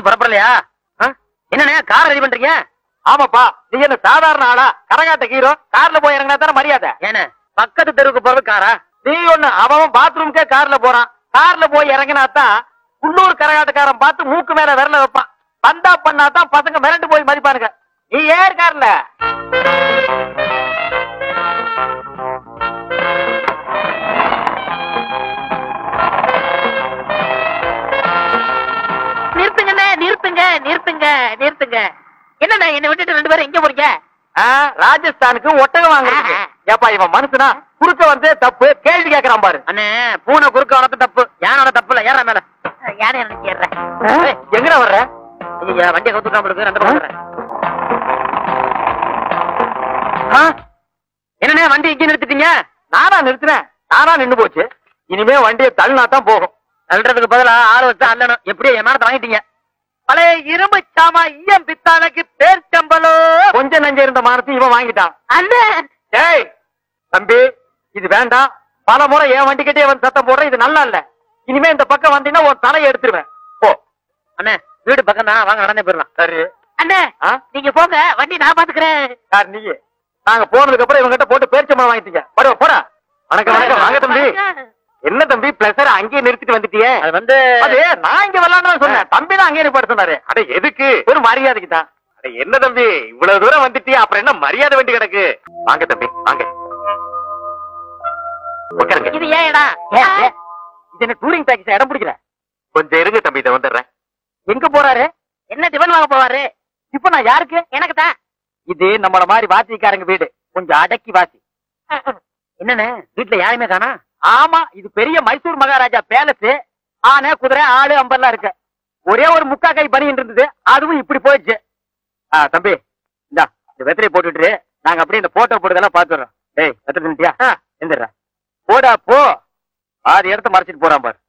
புறப்படலையா ஆ? என்னண்ணே car ready பண்றீங்க ஆமாப்பா நீ என்ன சாதாரண ஆளா கரகாட்ட ஹீரோ கார்ல போய் இறங்கினா தானே மரியாதை ஏண்ணே பக்கத்து தெருவுக்கு போறது காரா நீ ஒண்ணு அவன் பாத்ரூம்க்கே கார்ல போறான் கார்ல போய் இறங்கினா தான் உள்ளூர் கரகாட்டக்காரன் பார்த்து மூக்கு மேல விரல வைப்பான் பந்தா பண்ணா தான் பசங்க மிரண்டு போய் மதிப்பானுங்க நீ ஏர் கார்ல நிறுத்துங்கண்ணே நிறுத்துங்க நிறுத்துங்க நிறுத்துங்க என்னண்ணே என்னை விட்டுட்டு ரெண்டு பேரும் எங்க போறீங்க ஆ, ராஜஸ்தானுக்கு ஒட்டகம் வாங்குறதுக்கு ஆ. ஏப்பா இவன் மனுஷனா குறுக்க வந்து தப்பு கேள்வி கேக்குறான் பாரு அண்ணே பூனை குறுக்க வளர்த்து தப்பு யானோட தப்பு இல்ல ஏற மேல யானை எனக்கு ஏறுறேன் ஏய், எங்கடா வர்ற ஐயா வண்டியை கவுத்துட்டாம இருக்கு ரெண்டு பக்கம் வரேன். ஆ? என்னண்ணே வண்டி இங்கே நிறுத்திட்டீங்க நானா நிறுத்தினேன் நானா நின்னு போச்சு இனிமே வண்டியை தள்ளினா தான் போகும் அல்றதுக்கு பதிலா ஆள் வச்சு அல்லணும் எப்படியோ என் மேலத்தை வாங்கிட்டீங்க பழைய இரும்பு சாமா ஈயம் பித்தானுக்கு பேர் சம்பளோ கொஞ்சம் நஞ்ச இருந்த மானத்தை இவன் வாங்கிட்டான் அண்ணே டேய் தம்பி இது வேண்டாம் பல முறை என் வண்டிக்கிட்டே வந்து சத்தம் போடுற இது நல்லா இல்ல இனிமே இந்த பக்கம் வந்தீங்கன்னா உன் தலையை எடுத்துருவேன் போ அண்ணே வீடு பக்கம் தான் வாங்க நடந்தே போயிடலாம் சரி அண்ணே ஆ? நீங்க போங்க வண்டி நான் பாத்துக்கிறேன் யார் நீ நாங்க போனதுக்கு அப்புறம் இவங்கிட்ட போட்டு பேரிச்சம்பளம் வாங்கிட்டீங்க போட போடா வணக்கம் வணக்கம் வாங்க தம்பி என்ன தம்பி பிளஸர் அங்கேயே நிறுத்திட்டு வந்துட்டியே அது வந்து அது நான் இங்க விளையாண்டு சொன்னேன் தம்பி தான் அங்கேயே நிப்பாட்ட சொன்னாரு அட எதுக்கு ஒரு மரியாதைக்கு தான் அட என்ன தம்பி இவ்வளவு தூரம் வந்துட்டியா அப்புறம் என்ன மரியாதை வேண்டி கிடக்கு வாங்க தம்பி வாங்க உட்காருங்க இது ஏன் இடம் ஏன், ஏன்? இது என்ன டூரிங் டாக்ஸி இடம் பிடிக்கல கொஞ்சம் இருங்க தம்பி இதை வந்துடுறேன் எங்க போறாரு என்ன டிஃபன் வாங்க போவாரு இப்ப நான் யாருக்கு எனக்கு தான் இது நம்மள மாதிரி வாத்திக்காரங்க வீடு கொஞ்சம் அடக்கி வாசி என்னண்ணே வீட்டுல யாருமே காணா ஆமா இது பெரிய மைசூர் மகாராஜா பேலஸ் ஆனை குதிரை ஆடு அம்பெல்லாம் இருக்கு ஒரே ஒரு முக்கா கை பனின்னு இருந்தது அதுவும் இப்படி போயிடுச்சு ஆ, தம்பி இந்தா இந்த வெத்தலையை போட்டுட்டு நாங்க அப்படியே இந்த போட்டோ போடுறதெல்லாம் பாத்துறோம் டேய் வெத்தலை தின்னுட்டியா எந்திரா போடா போ ஆறு இடத்த மறைச்சிட்டு போறான் பாரு